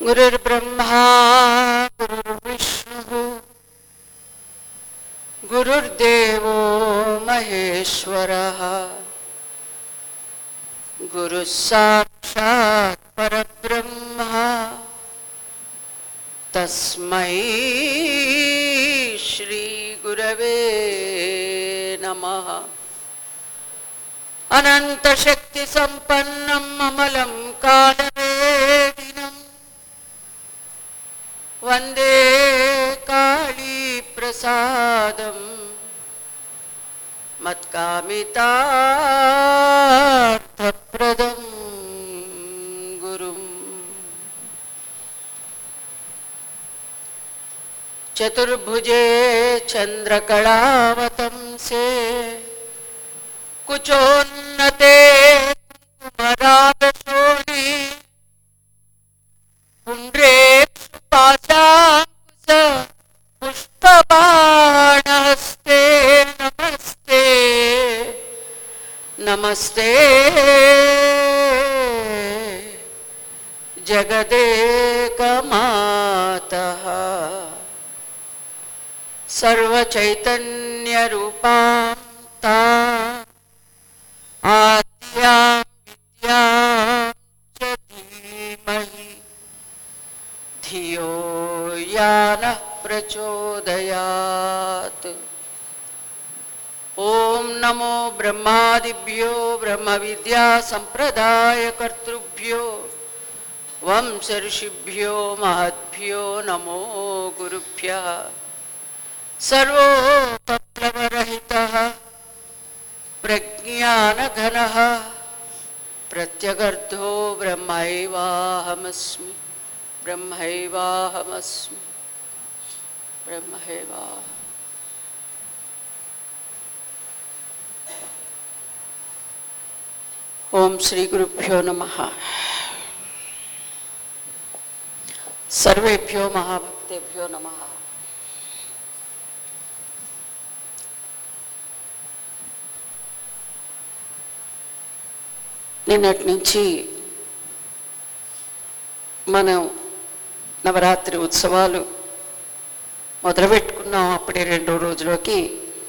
गुरुर्ब्रह्मा गुरुर्विष्णुः गुरुर्देवो महेश्वरः गुरुः साक्षात् परब्रह्म तस्मै श्रीगुरवे नमः अनन्तशक्तिसम्पन्नम् अमलं कालवेदिनम् वन्दे कालीप्रसादम् मत्कामितार्थप्रदं गुरुम् चतुर्भुजे चन्द्रकलावतंसे कुचोन्नते कुमरागशोणि पुण्ड्रे पाशाङ्कुश पुष्पबाणहस्ते नमस्ते नमस्ते जगदेकमातः सर्वचैतन्यरूपां ता आद्यां विद्यां च धीमहि धियो यानः प्रचोदयात् ॐ नमो ब्रह्मादिभ्यो ब्रह्मविद्यासम्प्रदायकर्तृभ्यो वंशऋषिभ्यो महद्भ्यो नमो गुरुभ्यः सर्वोपप्लवरहितः प्रज्ञानघनः प्रत्यगर्धो ब्रह्मैवाहमस्मि ब्रह्मैवाहमस्मि ब्रह्मैवाहम् ఓం శ్రీ గురుభ్యో నమ సర్వేభ్యో మహాభక్తేభ్యో నమ నిన్నటి నుంచి మనం నవరాత్రి ఉత్సవాలు మొదలుపెట్టుకున్నాం అప్పుడే రెండో రోజులోకి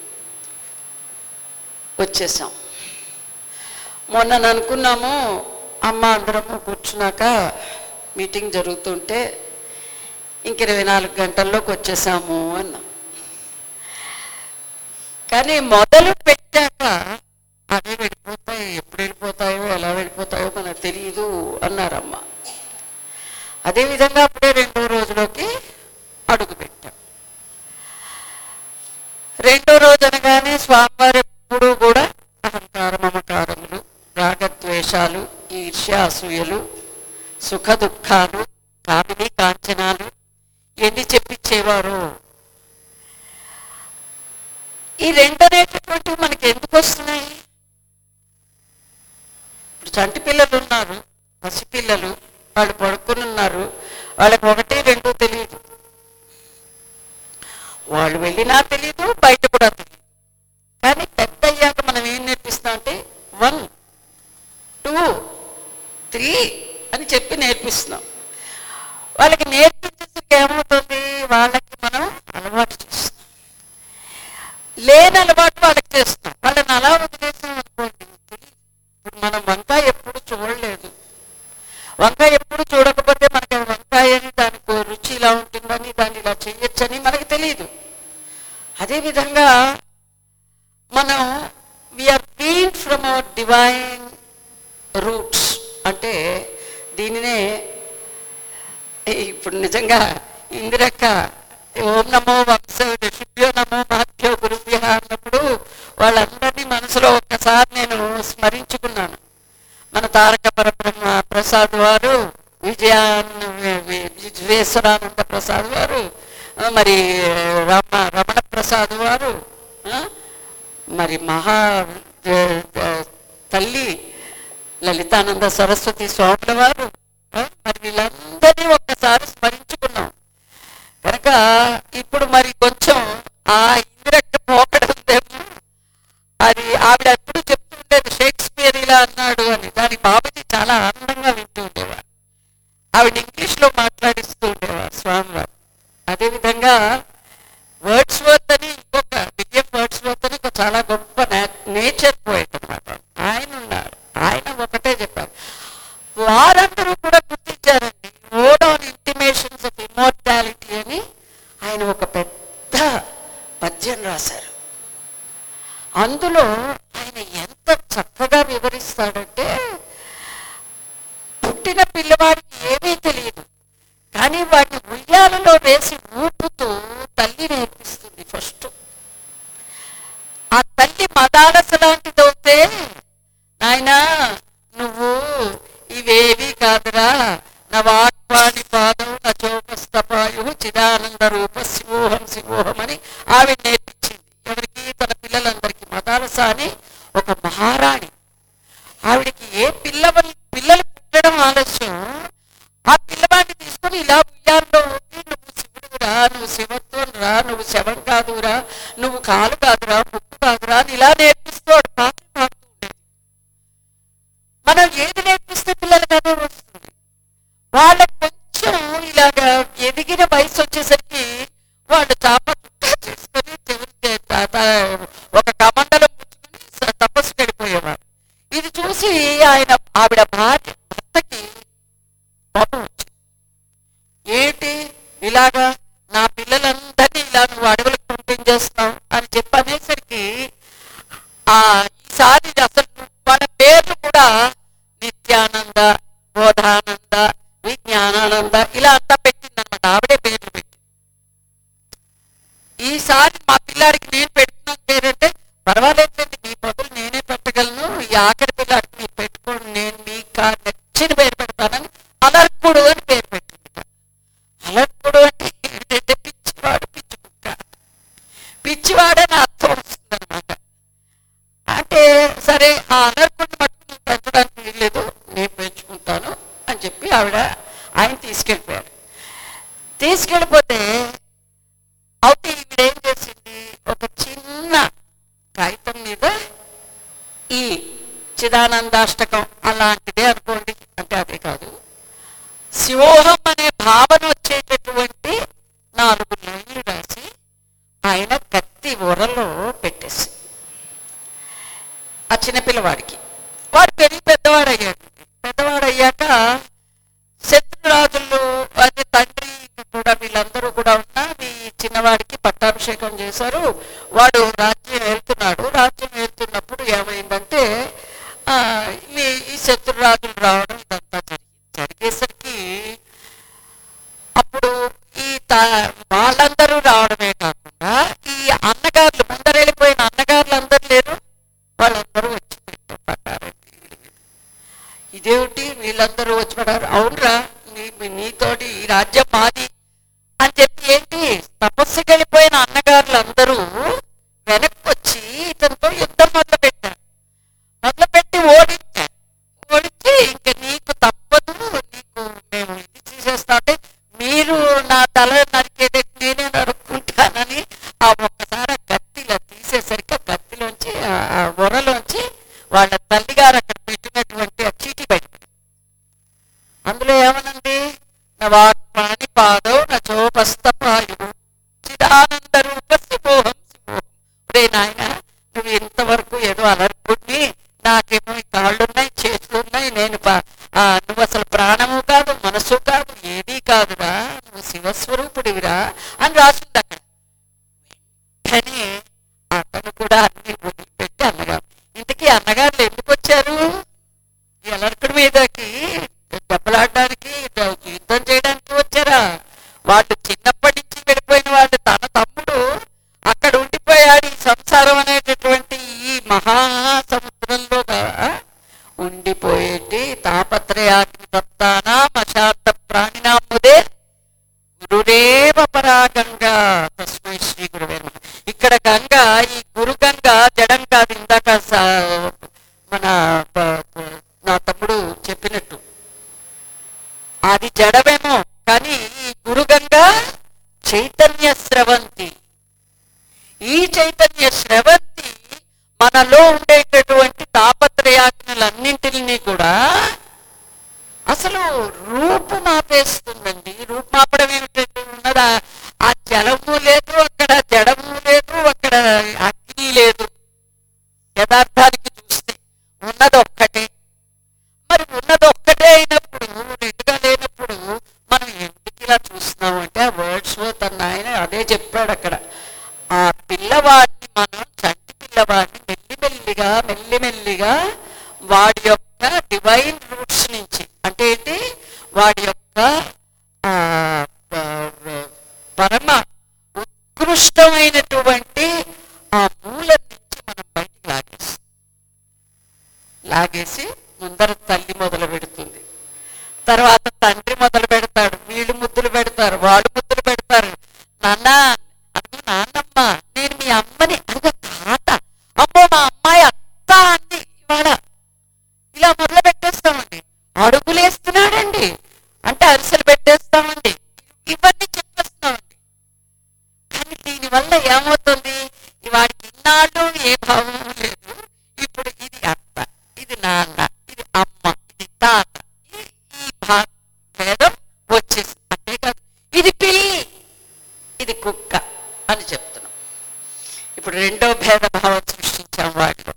వచ్చేసాం మొన్న అనుకున్నాము అమ్మ అందరము కూర్చున్నాక మీటింగ్ జరుగుతుంటే ఇంక ఇరవై నాలుగు గంటల్లోకి వచ్చేసాము అన్నాం కానీ మొదలు పెట్టాక అవే వెళ్ళిపోతాయి ఎప్పుడు వెళ్ళిపోతాయో ఎలా వెళ్ళిపోతాయో మనకు తెలియదు అన్నారమ్మ అదేవిధంగా అప్పుడే రెండో రోజులోకి అడుగు పెట్టాం రెండో రోజు అనగానే స్వామివారు ఎప్పుడు కూడా అహంకార మమకారములు రాగద్వేషాలు ఈర్ష్య అసూయలు సుఖ దుఃఖాలు కామిని కాంచనాలు ఎన్ని చెప్పించేవారు ఈ రెండు అనేటటువంటివి మనకి ఎందుకు వస్తున్నాయి ఇప్పుడు చంటి పిల్లలు ఉన్నారు పసి పిల్లలు వాళ్ళు పడుకుని ఉన్నారు వాళ్ళకి ఒకటి రెండు తెలియదు వాళ్ళు వెళ్ళినా తెలియదు బయట కూడా తెలియదు కానీ పెద్ద అయ్యాక మనం ఏం నేర్పిస్తాం అంటే వన్ టూ త్రీ అని చెప్పి నేర్పిస్తున్నాం వాళ్ళకి నేర్పించేసరికి ఏమవుతుంది వాళ్ళకి మనం అలవాటు చేస్తాం లేని అలవాటు వాళ్ళకి చేస్తాం వాళ్ళని అలా వదిలేసాం అనుకోండి ఇప్పుడు మనం వంకాయ ఎప్పుడు చూడలేదు వంకాయ ఎప్పుడు చూడకపోతే మనకి అది వంకాయ అని దానికి రుచి ఇలా ఉంటుందని దాన్ని ఇలా చెయ్యొచ్చని మనకి తెలియదు అదేవిధంగా మనం we're been from our divine roots అంటే దీనినే ఇప్పుడు నిజంగా ఇందిరక్క ఓం నమో వంశ ఋషిభ్యో నమో మహభ్యో గురుభ్య అన్నప్పుడు వాళ్ళందరినీ మనసులో ఒక్కసారి నేను స్మరించుకున్నాను మన తారక పరబ్రహ్మ ప్రసాద్ వారు విజయా విశ్వేశ్వరానంద ప్రసాద్ వారు ఆ, మరి రమ రమణ ప్రసాద్ వారు ఆ, మరి మహా ఆ, ఆ, తల్లి లలితానంద సరస్వతి స్వాముల వారు ఆ, మరి వీళ్ళందరినీ ఒక్కసారి స్మరించుకున్నాం కనుక ఇప్పుడు మరి కొంచెం ఆ ఇందిరక్క పోకడ ఉందేమో అది ఆవిడ ఎప్పుడు చెప్తుండేది షేక్స్పియర్ ఇలా అన్నాడు అని దాని బాబుజీ చాలా ఆనందంగా వింటూ ఉండేవాడు ఆవిడ ఇంగ్లీష్లో మాట్లాడి చాలా గొప్ప నేచర్ పోయిట్ అనమాట ఆయన ఉన్నారు ఆయన ఒకటే చెప్పారు వారందరూ కూడా గుర్తించారండి ode on intimations of immortality అని ఆయన ఒక పెద్ద పద్యం రాశారు అందులో ఆయన ఎంత చక్కగా వివరిస్తాడంటే పుట్టిన పిల్లవాడికి ఏమీ తెలియదు కానీ వాడిని ఉయ్యాలలో వేసి ఊపుతూ తల్లి నేర్పిస్తుంది ఫస్ట్ ఆ తల్లి మదాలస లాంటిదవుతే నాయనా నువ్వు ఇవేవి కాదురా నా వాక్వాణి పాదం నా చోపస్తపాయు చిదానంద రూప శివోహం శివోహం అని ఆవిడ నేర్పించింది ఎవరికి తన పిల్లలందరికీ మదాలస అని ఒక మహారాణి ఆవిడకి ఏ పిల్లవల్ పిల్లలు పుట్టడం ఆలస్యం ఆ పిల్లవాడిని తీసుకొని ఇలా ఉయ్యాల్లో ఊపి నువ్వు శివుడురా నువ్వు శివత్వం రా నువ్వు శవం కాదురా నువ్వు కాలు కాదురా ముక్కు కాదురా అని ఇలా నేర్పిస్తూ వాడు పాటలు పాడుతూ ఉండేది మనం ఏది నేర్పిస్తే పిల్లలకి అదే వస్తుంది వాళ్ళకి కొంచెం ఇలాగా ఎదిగిన వయసు వచ్చేసరికి వాళ్ళు చాప చుట్టా చేసుకొని చెవులు తే- త- త- ఒక కమండలం పుచ్చుకొని స- తపస్సుకి వెళ్ళిపోయేవారు ఇది చూసి ఆయన ఆవిడ భార్య భర్తకి కోపం వచ్చింది ఏంటి ఇలాగా నా పిల్లలందరినీ ఇలా నువ్వు అడవులకు పంపించేస్తావు అని చెప్పి అనేసరికి ఆ ఈసారి అసలు వాళ్ళ పేర్లు కూడా నిత్యానంద బోధానంద విజ్ఞానానంద ఇలా అంతా పెట్టిందనమాట ఆవిడే పేర్లు పెట్టి ఈసారి మా పిల్లాడికి నేను పెడుతున్న పేరంటే పర్వాలేదండి మీ బదులు నేనే పెట్టగలను ఈ ఆఖరి పిల్లాడికి మీరు పెట్టుకోండి నేను మీకు ఆ నచ్చిన పేరు పెడతానని అలర్కుడు అని పేరు పెట్టింది అలర్కుడు అంటే ఏంటంటే పిచ్చివాడు పిచ్చి కుక్క పిచ్చివాడని అర్థం వస్తుంది అనమాట అంటే సరే ఆ అనర్కుడిని మట్టుకు నువ్వు పెంచడానికి వీల్లేదు నేను పెంచుకుంటాను అని చెప్పి ఆవిడ ఆయన తీసుకెళ్ళిపోయాడు తీసుకెళ్ళిపోతే అయితే ఈవిడ ఏం చేసింది ఒక చిన్న కాగితం మీద ఈ చిదానందాష్టకం అలాంటిదే అనుకోండి అంటే అదే కాదు శివోహం అనే భావన వచ్చేటటువంటి నాలుగు లైన్లు రాసి ఆయన కత్తి ఒరలో పెట్టేసి ఆ చిన్న పిల్లవాడికి వాడు పెరిగి పెద్దవాడు అయ్యాడు పెద్దవాడు అయ్యాక శత్రురాజులు అది తండ్రి కూడా వీళ్ళందరూ కూడా ఉన్న ఈ చిన్నవాడికి పట్టాభిషేకం చేశారు వాడు రాజ్యం వెళ్తున్నాడు రాజ్యం వెళ్తున్నప్పుడు ఏమైందంటే ఆ, ఈ ఈ శత్రురాజులు రావడం ఇదంతా జరిగింది జరిగేసరికి అప్పుడు ఈ త- వాళ్ళందరూ రావడమే కాకుండా ఈ అన్నగారులు ముందర వెళ్ళిపోయిన అన్నగారులు అందరు లేరు వాళ్ళందరూ వచ్చి పడ్డారండి ఇదేమిటి వీళ్ళందరూ వచ్చి పడ్డారు అవునరా నీ నీతోటి ఈ రాజ్యం మాది అని చెప్పి ఏంటి తపస్సుకి వెళ్ళిపోయిన అన్నగారులు అందరూ వెనక్కి వచ్చి ఇతనితో యుద్ధం మొదలు పెట్టారు మొదలుపెట్టి ఓడించారు ఓడించి ఇంక నీకు తప్పదు నీకు మేము ఇది చేసేస్తా అంటే మీరు నా తల నరికేదే నేనే నరుక్కుంటానని ఆ ఒక్కసారి ఆ కత్తిలా తీసేసరికి ఆ కత్తిలోంచి ఆ ఆ ఒరలోంచి వాళ్ళ తల్లిగారు అక్కడ పెట్టినటువంటి ఆ చీటి బయట అందులో ఏమనండి నా వాక్పాణి పాదం నా చోపస్తపాయుడు చిదానంద రూప శివోహం శివోహం రే నాయన నువ్వు ఇంతవరకు ఏదో అలర్పుడిని నాకేమో ఈ కాళ్ళున్నాయి చేతులున్నాయి నేను పా- ఆ, నువ్వు అసలు ప్రాణము కాదు మనసు కాదు ఏదీ కాదురా నువ్వు శివస్వరూపుడివిరా అని రాసింది అక్కడ కానీ అతను కూడా అన్ని వదిలిపెట్టి అన్నగారు ఇంతకీ అన్నగారులు ఎందుకు వచ్చారు ఈ అలర్కుడి మీదకి దెబ్బలాడడానికి యుద్ధం చేయడానికి వచ్చారా వాళ్ళు చిన్నప్పటి నుంచి వెళ్ళిపోయిన వాళ్ళు తన తమ్ముడు అక్కడ ఉండిపోయాడు ఈ సంసారం అనేటటువంటి ఈ మహాసముద్రంలో ఉండిపోయేటి తాపత్రయాగ్ని దత్తానా మశాంత ప్రాణినాముదే గురుదేవ పరాగంగా తస్మై శ్రీ గురువే నమః. ఇక్కడ గంగ ఈ గురు గంగ జడం కాదు ఇందాక స- మన ప- ప- నా తమ్ముడు చెప్పినట్టు అది జడమేమో కానీ ఈ గురుగంగ చైతన్య స్రవంతి ఈ చైతన్య స్రవంతి మనలో ఉండేటటువంటి తాపత్రయాజ్ఞలన్నింటినీ కూడా అసలు రూపుమాపేస్తుందండి రూపుమాపడం ఏమిటంటే ఉన్నదా ఆ జలము లేదు అక్కడ జడము లేదు అక్కడ అగ్ని లేదు మెల్లిమెల్లిగా వాడి యొక్క డివైన్ రూట్స్ నుంచి అంటే ఏంటి వాడి యొక్క ఆ, ఆ, పరమ ఉత్కృష్టమైనటువంటి ఆ మూలం నుంచి మనం బయటికి లాగేస్తాం లాగేసి ముందర తల్లి మొదలు పెడుతుంది తర్వాత తండ్రి మొదలు పెడతాడు వీళ్ళు ముద్దులు పెడతారు వాడు ముద్దులు పెడతారు నాన్న అదిగో నాన్నమ్మ నేను మీ అమ్మని అదిగో తాత అమ్మో మా అమ్మాయి అత్త అంది ఇవాళ ఇలా మొదలు పెట్టేస్తామండి అడుగులు వేస్తున్నాడండి అంటే అరిసెలు పెట్టేస్తామండి ఇవన్నీ చెప్పేస్తామండి కానీ దీనివల్ల ఏమవుతుంది వాడికి ఇన్నాళ్ళు ఏ భావం లేదు ఇప్పుడు ఇది అత్త ఇది నాన్న ఇది అమ్మ ఇది తాత ఈ- ఈ భా భేదం వచ్చేసి అంతేకాదు ఇది పిల్లి ఇది కుక్క అని చెప్తున్నాం ఇప్పుడు రెండో భేదభావం సృష్టించాం వాటిలో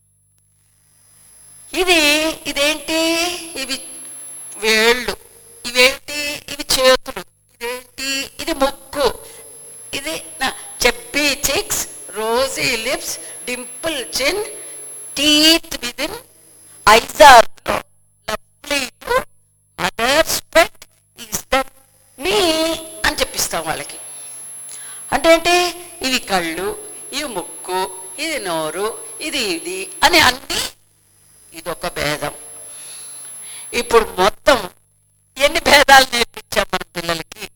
ఇది ఇదేంటి ఇవి వేళ్ళు ఇవేంటి ఇవి చేతులు ఇదేంటి ఇది ముక్కు ఇది నా చెప్పి chicks Rosie lips dimple chin teeth within eyes are lovely mother pet is that me అని చెప్పిస్తాం వాళ్ళకి అంటే ఏంటి ఇవి కళ్ళు ఇవి ముక్కు ఇది నోరు ఇది ఇది అని అన్ని ఇదొక భేదం ఇప్పుడు మొత్తం ఎన్ని భేదాలు నేర్పించాం మన పిల్లలకి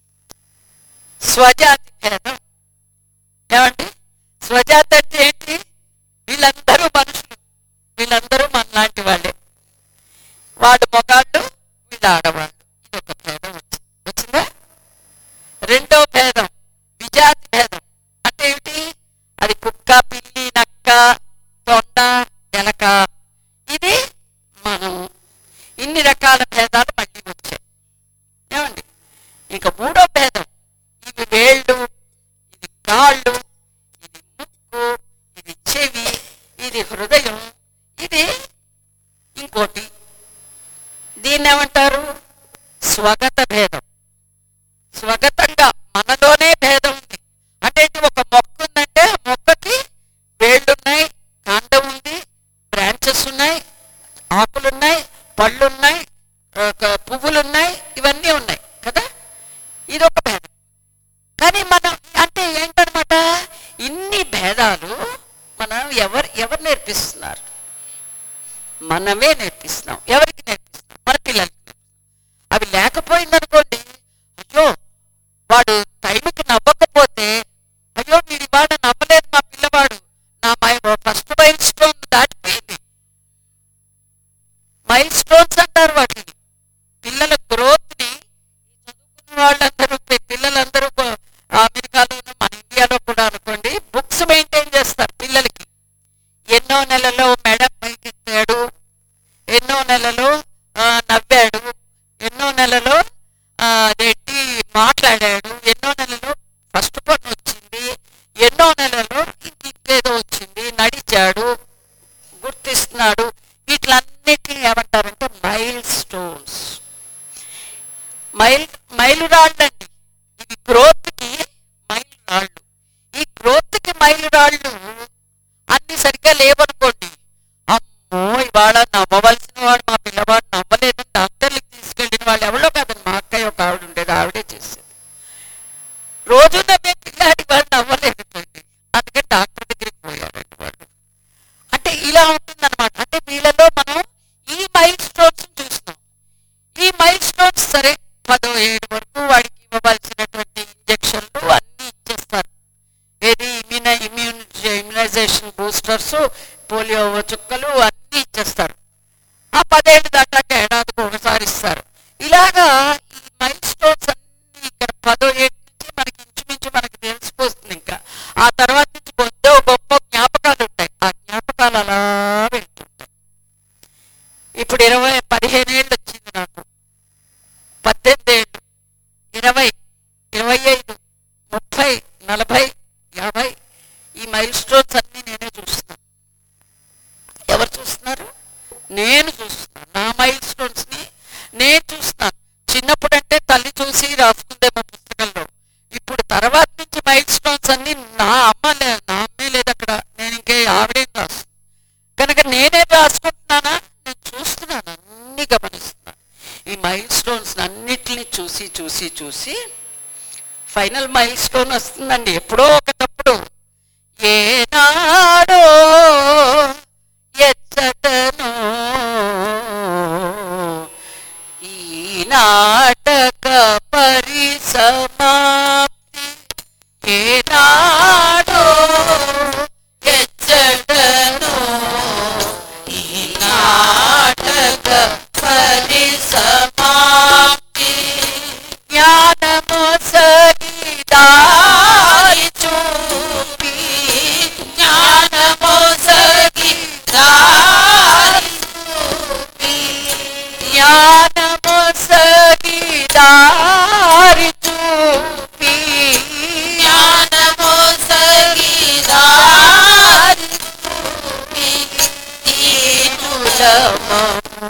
స్వజాతి భేదం ఏమండి స్వజాతి అంటే ఏంటి వీళ్ళందరూ మనుషులు వీళ్ళందరూ మనలాంటి వాళ్ళే వాడు మొగాళ్ళు వీళ్ళు ఆడవాళ్ళు ఇది ఒక భేదం వచ్చింది వచ్చిందా రెండో భేదం విజాతి భేదం అంటే ఏమిటి అది కుక్క పిల్లి నక్క తొండ ఎలక ఇది మనం ఇన్ని రకాల భేదాలు మళ్ళీ వచ్చాయి ఏమండి ఇక మూడో భేదం ఇవి వేళ్ళు ఇది కాళ్ళు ఇది ముక్కు ఇది చెవి ఇది హృదయం ఇది ఇంకోటి దీన్ని ఏమంటారు స్వగత భేదం స్వగతంగా మనలోనే భేదం ఉంది అంటే ఏంటి ఒక మొక్క ఉందంటే ఆ మొక్కకి వేళ్ళున్నాయి కాండం ఉంది బ్రాంచెస్ ఉన్నాయి ఆకులున్నాయి పళ్ళున్నాయి ఒక పువ్వులున్నాయి ఇవన్నీ ఉన్నాయి కదా ఇది ఒక భేదం కానీ మనం అంటే ఏంటనమాట ఇన్ని భేదాలు మనం ఎవరు ఎవరు నేర్పిస్తున్నారు మనమే నేర్పిస్తున్నాం ఎవరికి నేర్పిస్తున్నాం మన పిల్లలకి నేర్పిస్తున్నాం. అవి లేకపోయిందనుకోండి అయ్యో వాడు టైంకి నవ్వకపోతే అయ్యో వీడి వాడు నవ్వలేదు మా పిల్లవాడు నా మై ఫస్ట్ మైల్ స్టోన్ దాటిపోయింది మైల్ స్టోన్స్ అంటారు వాటిని పిల్లల గ్రోత్ ని చదువుకున్న వాళ్ళందరూ పి- పిల్లలందరూ కూ- అమెరికాలోను మన ఇండియాలో కూడా అనుకోండి బుక్స్ మెయింటైన్ చేస్తారు పిల్లలకి ఎన్నో నెలలో మెడ పైకెత్తాడు ఎన్నో నెలలో ఆ, నవ్వాడు ఎన్నో నెలలో ఆ, అదేంటి మాట్లాడాడు ఎన్నో నెలలో ఫస్ట్ పన్ను వచ్చింది ఎన్నో నెలలో ఇంకేదో వచ్చింది నడిచాడు గుర్తిస్తున్నాడు వీటిలన్నిటిని ఏమంటారంటే మైల్ స్టోన్స్ మైల్ మైలురాళ్ళండి ఇవి గ్రోత్కి మైలురాళ్ళు ఈ గ్రోత్కి మైలురాళ్ళు అన్ని సరిగ్గా లేవనుకోండి అమ్మో ఇవాళ నవ్వవలసిన వాడు మా పిల్లవాడు నవ్వలేదు డాక్టర్లకు తీసుకెళ్ళిన వాళ్ళు ఎవరో కాదండి మా అక్కయ్య ఒక ఆవిడ ఉండేది ఆవిడే చేసేది రోజు నవ్వే పిల్లాడి వాడు నవ్వలేదు అందుకే డాక్టర్ దగ్గరికి పోయారండి వాళ్ళు అంటే ఇలా ఉంటుందన్నమాట అంటే వీళ్ళలో మనం ఈ మైల్ స్టోన్స్ చూస్తున్నాం ఈ మైల్ స్టోన్స్ సరే పదో ఏడు వరకు వాడికి ఇవ్వవలసినటువంటి ఇంజక్షన్లు అన్ని ఇచ్చేస్తారు ఏది immune immune immunization boosters polio చుక్కలు అన్ని ఇచ్చేస్తారు ఆ పదేళ్ళు దాటాక ఏడాదికి ఒకసారి ఇస్తారు ఇలాగా ఈ మైల్ స్టోన్స్ అన్ని ఇక్కడ పదో ఏడు నుంచి మనకి ఇంచుమించు మనకి తెలిసిపోతుంది ఇంకా ఆ తర్వాత నుంచి కొద్దో గొప్ప జ్ఞాపకాలు ఉంటాయి ఆ జ్ఞాపకాలు అలా వెళ్తుంటాయి ఇప్పుడు ఇరవై పదిహేను ఏళ్ళు వచ్చింది నాకు పద్దెనిమిది ఏళ్ళు ఇరవై ఇరవై ఐదు ముప్పై నలభై యాభై ఈ మైల్ స్టోన్స్ అన్ని నేనే చూస్తున్నాను ఎవరు చూస్తున్నారు నేను చూస్తున్నాను నా మైల్ స్టోన్స్ ని నేను చూస్తున్నాను చిన్నప్పుడు అంటే తల్లి చూసి రాసుకుందేమో పుస్తకంలో ఇప్పుడు తర్వాత నుంచి మైల్ స్టోన్స్ అన్ని నా అమ్మ లే- నా అమ్మే లేదు అక్కడ నేను ఇంకే ఆవిడేం రాసు చూసి ఫైనల్ మైల్ స్టోన్ వస్తుందండి ఎప్పుడో ఒకటప్పుడు ఏనాడో ఎచ్చటనో ఈ నాటక పరిసమాప్తి ఏనాడో ఎచ్చటనో ఈ నాటక పరిసమాప్తి జ్ఞానము సగిదారి చూపి జ్ఞానము సగిదారి చూపి జ్ఞానము సగిదారి చూపి జ్ఞానము సగిదారి చూపి దీనులము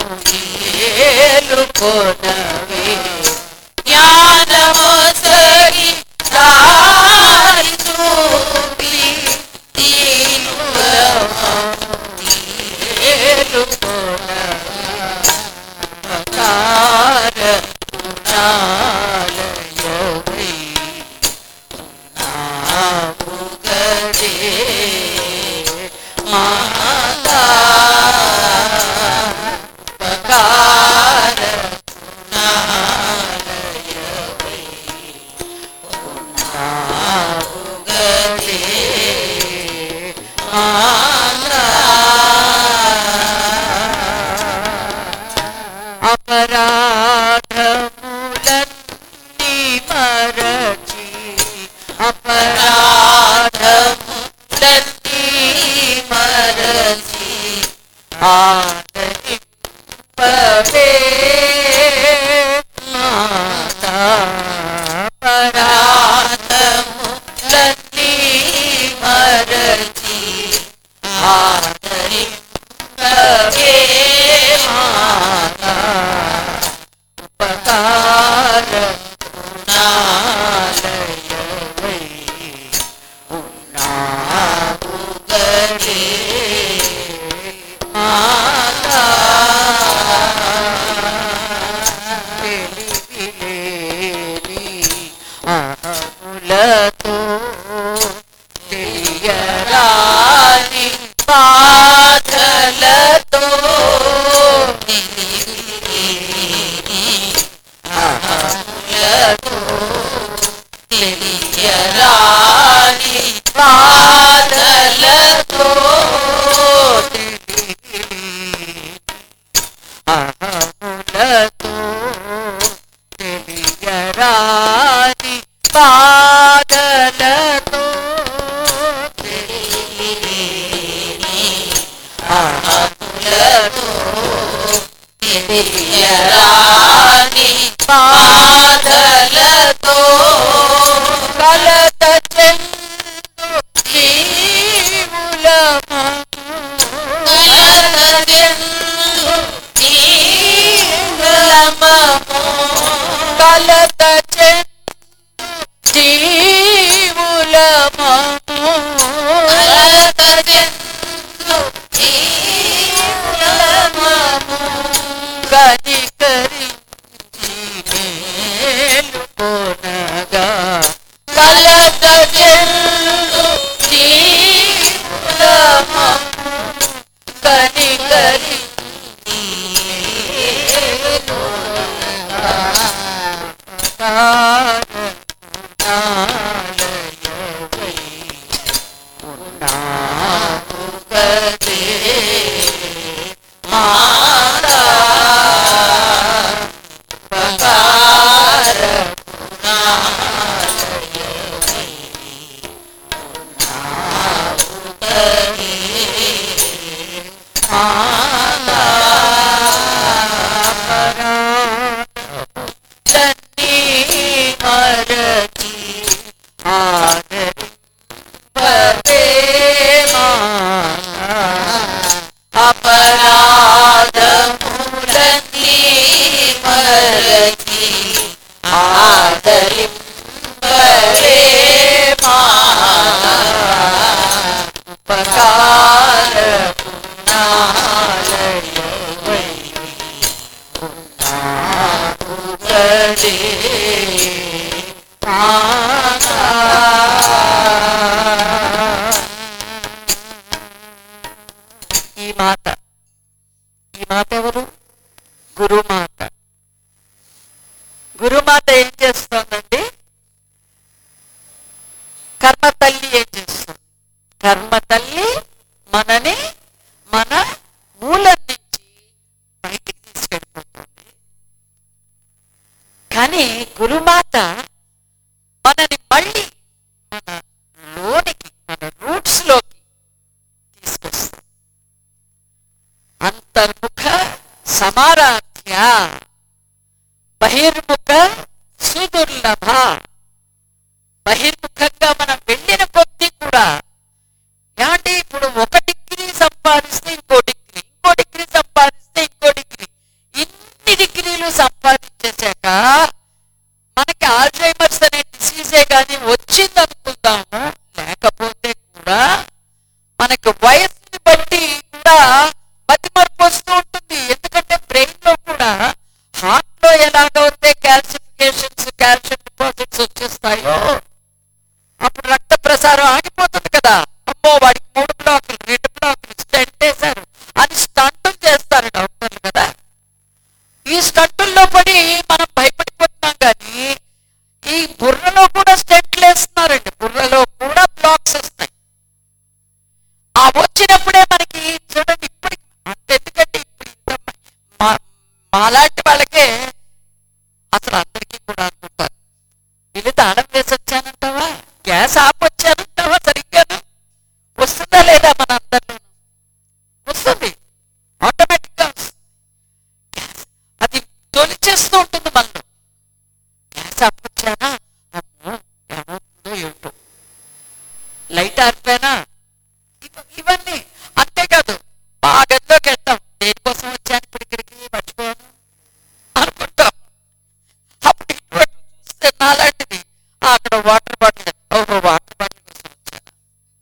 ఏలుకొనవే జ్ఞానము సరి దారి చూపి దీనులము ఏలుకొనవే గుణాలయవై నాముగదే మాతా పకార గుణాలయవై నాముగదే మాతా అపరాధములన్నీ మరచి అపరాధములన్నీ మరచి ఆదరింపవే మాతా అపరాధములన్నీ మరచి ఆదరింపవే మాతా ఉపకార గుణాలయవై ఉన్నావుగడే మాతా తెలివిలేని అహములతో తెలియరాని బాధలతో తెలివిలేని అహములతో తెలియరాని బాధలతో తెలివిలేని అహములతో తెలియరాని బాధలతో తెలియని అహములతో తెలియరాని బాధలతో కలత చెందు జీవులము కలత చెందు జీవులము కలత చెందు జీవులము కలత చెందు జీవులము కనికరించి మేలుకొనగా కలత చెందు జీవులము కనికరించి మేలుకొనగా కారణాలయవై ఉన్నావుగదే మాతా పకార గుణాలయవై ఉన్నావుగదే మాతా తన్ని మరచి ఆదరింపదే మాతా అపరాధములన్నీ మరచి ఆదరింపదే మాతా ఉపకార గుణాలయవై ఉన్నావుగదే ఈ మాత ఈ మాత ఎవరు గురుమాత గురుమాత ఏం చేస్తోందండి కర్మ తల్లి ఏం చేస్తుంది కర్మ తల్లి మనని మన మూలం నుంచి బయటికి తీసుకెళ్ళిపోతుంది కానీ గురుమాత మనని మళ్ళీ మన లోనికి మన రూట్స్ లోకి తీసుకొస్తుంది అంతర్ముఖ సమారాధ్య బహిర్ముఖ సుదుర్లభ బహిర్ముఖంగా మనం వెళ్ళిన కొద్దీ కూడా ఏమంటే ఇప్పుడు ఒక డిగ్రీ సంపాదిస్తే ఇంకో డిగ్రీ ఇంకో డిగ్రీ సంపాదిస్తే ఇంకో డిగ్రీ ఇన్ని డిగ్రీలు సంపాదించేశాక మనకి ఆల్జైమర్స్ అనే డిసీజే కానీ వచ్చింది అనుకుందాము లేకపోతే కూడా మనకు వయస్సుని బట్టి కూడా మతి మరపు వస్తూ ఉంటుంది ఎందుకంటే బ్రెయిన్ లో కూడా హార్ట్ లో ఎలాగైతే క్యాల్సిఫికేషన్స్ కాల్షియం డిపాజిట్స్ వచ్చేస్తాయో అప్పుడు రక్త ప్రసారం ఆగిపోతుంది కదా అమ్మో వాడికి మూడు బ్లాకులు రెండు బ్లాకులు స్టెంట్ వేశారు అని స్టంటులు చేస్తారు డాక్టర్లు కదా ఈ స్టంటుల్లో పడి మనం భయపడిపోతున్నాం కానీ ఈ బుర్రలో కూడా స్టెంట్లు వేస్తున్నారండి బుర్రలో కూడా బ్లాక్స్ వస్తాయి ఆ వచ్చినప్పుడే మనకి చూడండి ఇప్పటికి అంతెందుకంటే ఇప్పుడు ఇంత మా మాలాంటి వాళ్ళకే అసలు అందరికీ కూడా అనుకుంటారు ఇల్లు తాళం వేసి వచ్చానంటావా గ్యాస్ ఆపు వచ్చానంటావా సరిగ్గాను వస్తుందా లేదా మన అందరిలో వస్తుంది ఆటోమేటిక్ గా వస్తుంది గ్యాస్ అది తొలిచేస్తూ ఉంటుంది మనలో గ్యాస్ ఆపు వచ్చానా అమ్మో ఏమవుతుందో ఏమిటో లైట్ ఆరిపోయినా ఇవ- ఇవన్నీ అంతేకాదు మా గదిలోకి వెళ్తాం దేనికోసం వచ్చాను ఇప్పుడు ఇక్కడికి మర్చిపోయాను అనుకుంటాం అప్పుడు ఇటువంటి చూస్తే నాలాంటిది ఆ, అక్కడ వాటర్ బాటిల్ ఓహో వాటర్ బాటిల్ కోసం వచ్చాను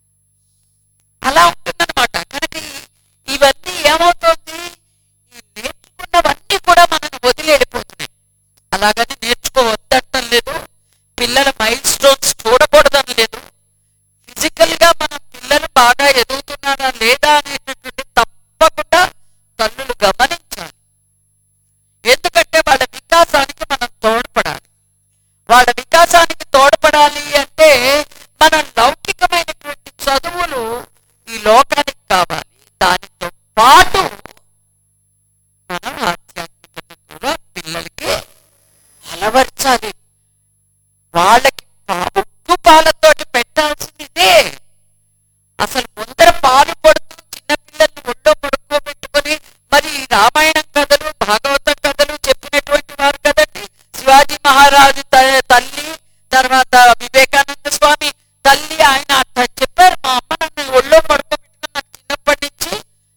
అలా ఉంటుందన్నమాట కనుక ఈ- ఇవన్నీ ఏమవుతుంది ఈ నేర్చుకున్నవన్నీ కూడా మనల్ని వదిలి వెళ్ళిపోతున్నాయి అలాగని నేర్చుకోవద్దటం లేదు పిల్లల మైల్ స్టోన్స్ చూడకూడదని లేదు ఫిజికల్ గా మనం పిల్లలు బాగా ఎదుగుతున్నారా లేదా అనేటటువంటి తప్పకుండా తల్లులు గమనించాలి ఎందుకంటే వాళ్ళ వికాసానికి మనం తోడ్పడాలి వాళ్ళ వికాసానికి తోడ్పడాలి అంటే మనం లౌకికమైనటువంటి చదువులు ఈ లోకానికి కావాలి దానితో పాటు మనం ఆధ్యాత్మికత కూడా పిల్లలకి అలవర్చాలి వాళ్ళకి పా- ఉప్పు పాలతోటి పెట్టాల్సింది ఇదే అసలు ముందర పాలు పడుతూ చిన్న పిల్లల్ని ఒళ్ళో పడుకోబెట్టుకొని మరి ఈ రామాయణం కథలు భాగవతం కథలు చెప్పినటువంటి వారు కదండి శివాజీ మహారాజు త- తల్లి తర్వాత వివేకానంద స్వామి తల్లి ఆయన అట్లా చెప్పారు మా అమ్మ నన్ను ఒళ్ళో పడుకోబెట్టుకుని నాకు చిన్నప్పటి నుంచి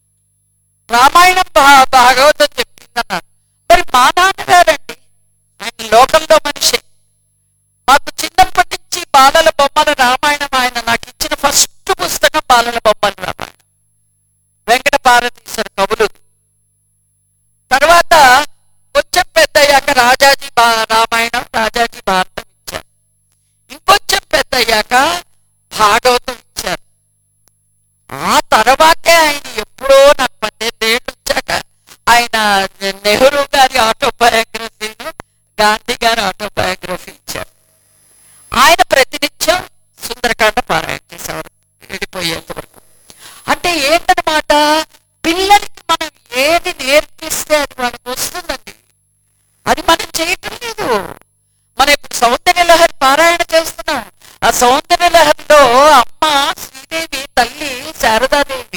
రామాయణం భా- భాగవతం చెప్పిందన్నారు మరి మా నాన్నగారండి ఆయన లోకంలో మనిషి మాకు చిన్నప్పటి నుంచి బాలల బొమ్మల రామాయణం ఆయన నాకు ఇచ్చిన ఫస్ట్ పుస్తకం బాలల బొమ్మల రామాయణం వెంకట పార్వతీశ్వర కవులు తర్వాత కొంచెం పెద్దయ్యాక రాజాజీ బా రామాయణం రాజాజీ భారతం ఇచ్చారు ఇంకొంచెం పెద్దయ్యాక భాగవతం ఇచ్చారు ఆ తర్వాతే ఆయన ఎప్పుడో నాకు పద్దెనిమిదేళ్ళు వచ్చాక ఆయన నెహ్రూ గారి ఆటోబయోగ్రఫీను గాంధీ గారి ఆటోబయోగ్రఫీ ఇచ్చారు ఆయన ప్రతినిత్యం సుందరకాండ పారాయణ చేసేవారు వెళ్ళిపోయేంత వరకు అంటే ఏంటనమాట పిల్లలకి మనం ఏది నేర్పిస్తే అది వాళ్ళకి వస్తుందండి అది మనం చేయటం లేదు మనం ఇప్పుడు సౌందర్య లహరి పారాయణ చేస్తున్నాం ఆ సౌందర్య లహరిలో అమ్మ శ్రీదేవి తల్లి శారదాదేవి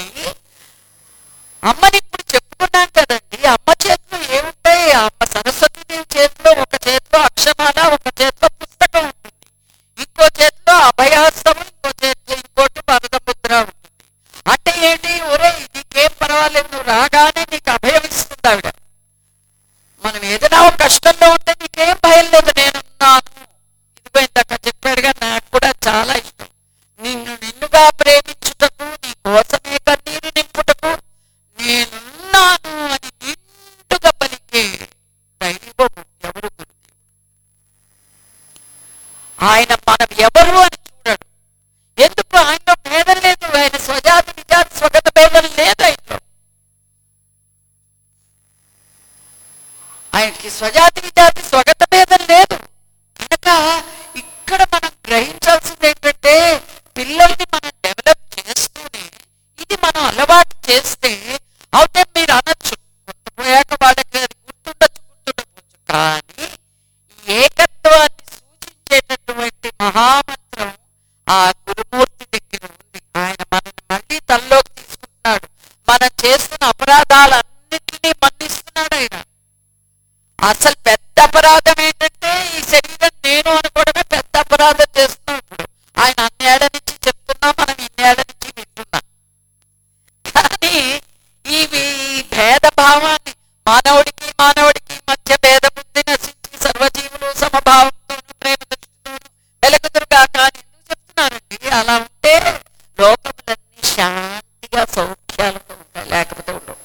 అలవాటు చేస్తే అవుతే మీరు అనొచ్చు పోయాక వాళ్ళకి అది గుర్తుండొచ్చు గుర్తుండకపోవచ్చు కానీ ఈ ఏకత్వాన్ని సూచించేటటువంటి మహామంత్రం ఆ గురుమూర్తి దగ్గర ఉంది ఆయన మనల్ని మళ్ళీ తల్లోకి తీసుకుంటున్నాడు మనం చేస్తున్న అపరాధాలన్నింటినీ మన్నిస్తున్నాడు ఆయన అసలు పెద్ద అపరాధం ఏంటంటే ఈ శరీరం నేను అనుకోవడమే పెద్ద అపరాధం చేస్తున్నాం ఇప్పుడు ఆయన అన్నేళ్ల నుంచి చెప్తున్నా మనం ఇన్నేళ్ల నుంచి వింటున్నాం కానీ ఈ ఈ భేదభావాన్ని మానవుడికి మానవుడికి మధ్య భేద బుద్ధి నశించి సర్వజీవులు సమభావంతో ప్రేమ దృష్టితోనూ వెలకుదురుగాక అని ఎందుకు చెప్తున్నారండి అలా ఉంటే లోకములన్నీ శాంతిగా సౌఖ్యాలతో ఉంటాయి లేకపోతే ఉండవు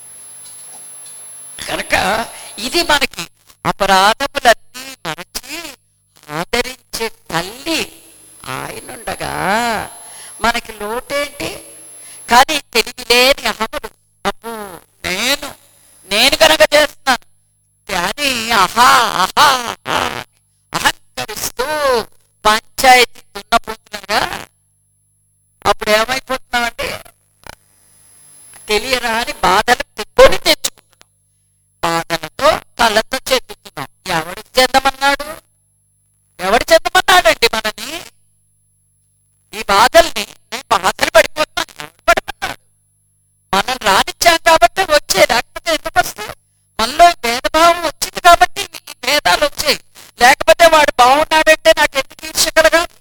కనుక ఇది మనకి అపరాధములన్నీ మరచి ఆదరించే తల్లి ఆయనుండగా మనకి లోటేంటి కానీ తెలివి లేని అహముడు అమ్మో నేను నేను కనుక చేస్తున్నాను కానీ అహా అహా అహా అని అహంకరిస్తూ పంచాయతీ దున్నపోతున్నాగా అప్పుడు ఏమైపోతున్నామంటే తెలియరాని బాధలు కొని తెచ్చుకుంటున్నాం బాధలతో కళ్ళతో చెందుతున్నాం ఎవడికి చెందమన్నాడు ఎవడు చెందమన్నాడండి మనని ఈ బాధల్ని నేను బాధలు పడిపోతున్నాను ఎవడు పడమన్నాడు మనం రానిచ్చాం కాబట్టి వచ్చే లేకపోతే ఎందుకు వస్తాయి మనలో ఈ భేదభావం వచ్చింది కాబట్టి ఈ భేదాలు వచ్చాయి లేకపోతే వాడు బాగున్నాడంటే నాకు ఎందుకు ఈర్ష కలగాలి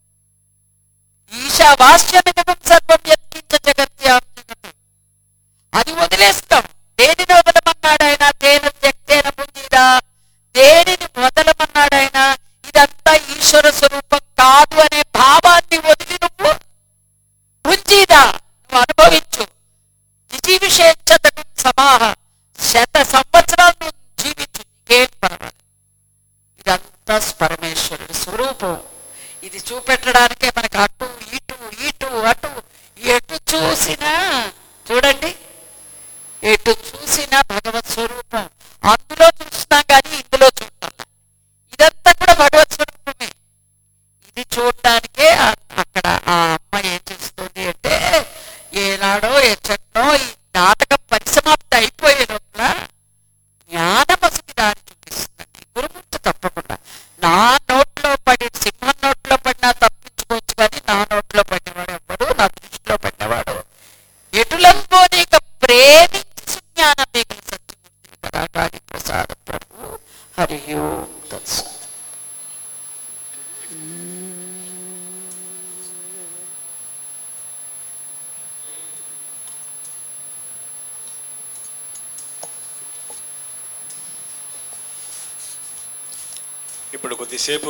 ఈశావాస్యమిదం సర్వం యత్కించ జగత్యాం జగత్ అది వదిలేస్తాం దేనిని వదలమన్నాడు ఆయన తేన త్యక్తేన పుంజిరా దేనిని వదలమన్నాడు ఆయన ఇదంతా ఈశ్వర స్వరూపం కాదు అనే భావాన్ని వదిలి నువ్వు పుంజిరా నువ్వు అనుభవించు విషేచ్ఛతకు సమాహ శత సంవత్సరాలు నువ్వు జీవించు నీకేం పర్వాలేదు ఇదంతా పరమేశ్వరుడి స్వరూపం ఇది చూపెట్టడానికే మనకు అటు ఇటు ఇటు అటు ఎటు చూసినా చూడండి ఎటు చూసినా భగవత్ స్వరూపం అందులో చూస్తున్నాం కానీ ఇందులో చూడాలి ఇదంతా కూడా భగవత్ స్వరూపమే ఇది చూడడానికే ఆ- అక్కడ ఆ అమ్మ ఏం చేస్తుంది అంటే ఏనాడో ఎచ్చటో ఈ నాటకం పరిసమాప్తి అయిపోయే లోపల జ్ఞానమసికి దారి చూపిస్తుందండి గురుముట్టు తప్పకుండా నా నోట్లో పడి సింహం నోట్లో పడినా తప్పించుకోవచ్చు కానీ నా నోట్లో పడినవాడు ఎవ్వడు నా దృష్టిలో పడినవాడు ఎటులంబో నీక ప్రేమించి సుజ్ఞానం మీకు సత్యమూర్తి కరాకారి ప్రసాద ప్రభు హరి ఓం తత్సత్ ఇప్పుడు కొద్దిసేపు